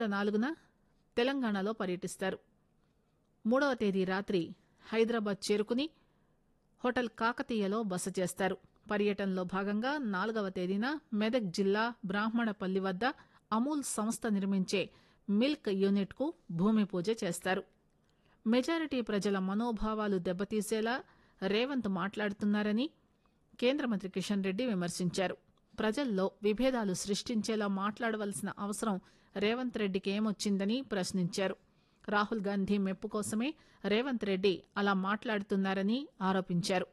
నాలుగున తెలంగాణలో పర్యటిస్తారు మూడవ తేదీ రాత్రి హైదరాబాద్ చేరుకుని హోటల్ కాకతీయలో బస చేస్తారు పర్యటనలో భాగంగా నాలుగవ తేదీన మెదక్ జిల్లా బ్రాహ్మణపల్లి వద్ద అమూల్ సంస్థ నిర్మించే మిల్క్ యూనిట్ కు భూమి పూజ చేస్తారు మెజారిటీ ప్రజల మనోభావాలు దెబ్బతీసేలా రేవంత్ మాట్లాడుతున్నారని కేంద్ర మంత్రి కిషన్ రెడ్డి విమర్శించారు ప్రజల్లో విభేదాలు సృష్టించేలా మాట్లాడవలసిన అవసరం రేవంత్ రెడ్డికి ఏమొచ్చిందని ప్రశ్నించారు రాహుల్ గాంధీ మెప్పు కోసమే రేవంత్ రెడ్డి అలా మాట్లాడుతున్నారని ఆరోపించారు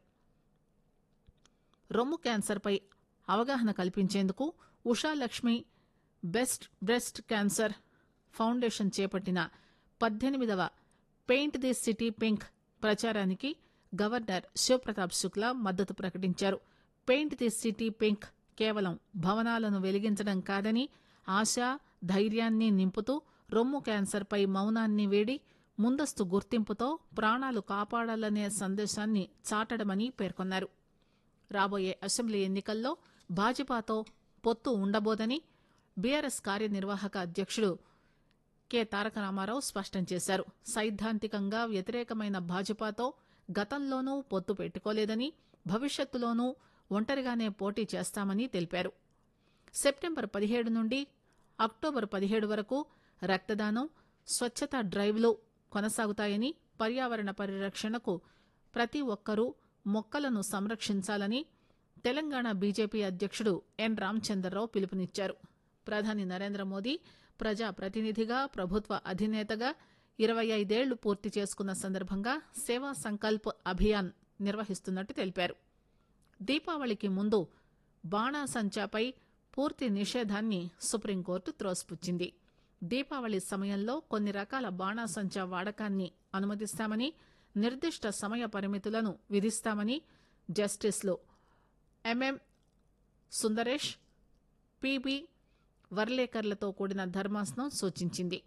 రొమ్ము క్యాన్సర్పై అవగాహన కల్పించేందుకు Usha Lakshmi best breast cancer foundation చేపట్టిన పద్దెనిమిదవ పెయింట్ ది సిటీ పింక్ ప్రచారానికి గవర్నర్ శివప్రతాప్ శుక్లా మద్దతు ప్రకటించారు పెయింట్ ది సిటీ పింక్ కేవలం భవనాలను వెలిగించడం కాదని ఆశ ధైర్యాన్ని నింపుతూ రొమ్ము క్యాన్సర్పై మౌనాన్ని వేడి ముందస్తు గుర్తింపుతో ప్రాణాలు కాపాడాలనే సందేశాన్ని చాటడమని పేర్కొన్నారు రాబోయే అసెంబ్లీ ఎన్నికల్లో భాజపాతో పొత్తు ఉండబోదని బీఆర్ఎస్ కార్యనిర్వాహక అధ్యక్షుడు కె తారక రామారావు స్పష్టం చేశారు సైద్ధాంతికంగా వ్యతిరేకమైన భాజపాతో గతంలోనూ పొత్తు పెట్టుకోలేదని భవిష్యత్తులోనూ ఒంటరిగానే పోటీ చేస్తామని తెలిపారు సెప్టెంబర్ పదిహేడు నుండి అక్టోబర్ పదిహేడు వరకు రక్తదానం స్వచ్ఛతా డ్రైవ్లు కొనసాగుతాయని పర్యావరణ పరిరక్షణకు ప్రతి ఒక్కరూ మొక్కలను సంరక్షించాలని తెలంగాణ బీజేపీ అధ్యక్షుడు ఎన్ రామచంద్రరావు పిలుపునిచ్చారు ప్రధాని నరేంద్ర మోదీ ప్రజా ప్రతినిధిగా ప్రభుత్వ అధినేతగా ఇరవై ఐదేళ్లు పూర్తి చేసుకున్న సందర్భంగా సేవా సంకల్ప్ అభియాన్ నిర్వహిస్తున్నట్టు తెలిపారు దీపావళికి ముందు బాణాసంచాపై పూర్తి నిషేధాన్ని సుప్రీంకోర్టు త్రోసిపుచ్చింది దీపావళి సమయంలో కొన్ని రకాల బాణాసంచా వాడకాన్ని అనుమతిస్తామని నిర్దిష్ట సమయ పరిమితులను విధిస్తామని జస్టిస్లు ఎంఎం సుందరేష్ పిబి వర్లేకర్లతో కూడిన ధర్మాసనం సూచించింది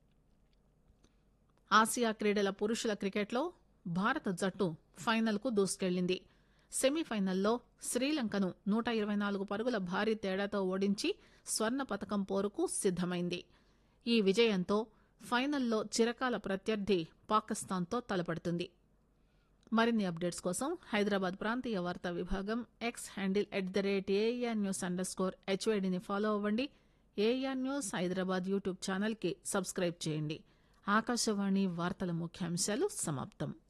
ఆసియా క్రీడల పురుషుల క్రికెట్లో భారత జట్టు ఫైనల్కు దూసుకెళ్లింది సెమీఫైనల్లో శ్రీలంకను నూట ఇరవై నాలుగు పరుగుల భారీ తేడాతో ఓడించి స్వర్ణ పతకం పోరుకు సిద్దమైంది ఈ విజయంతో ఫైనల్లో చిరకాల ప్రత్యర్థి పాకిస్తాన్తో తలపడుతుంది మరిన్ని అప్డేట్స్ కోసం హైదరాబాద్ ప్రాంతీయ వార్తా విభాగం X handle at the rate AIR news underscore స్కోర్ హెచ్వైడిని ఫాలో అవ్వండి ఏఆర్ న్యూస్ హైదరాబాద్ యూట్యూబ్ ఛానల్కి సబ్స్క్రైబ్ చేయండి ఆకాశవాణి వార్తల ముఖ్యాంశాలు సమాప్తం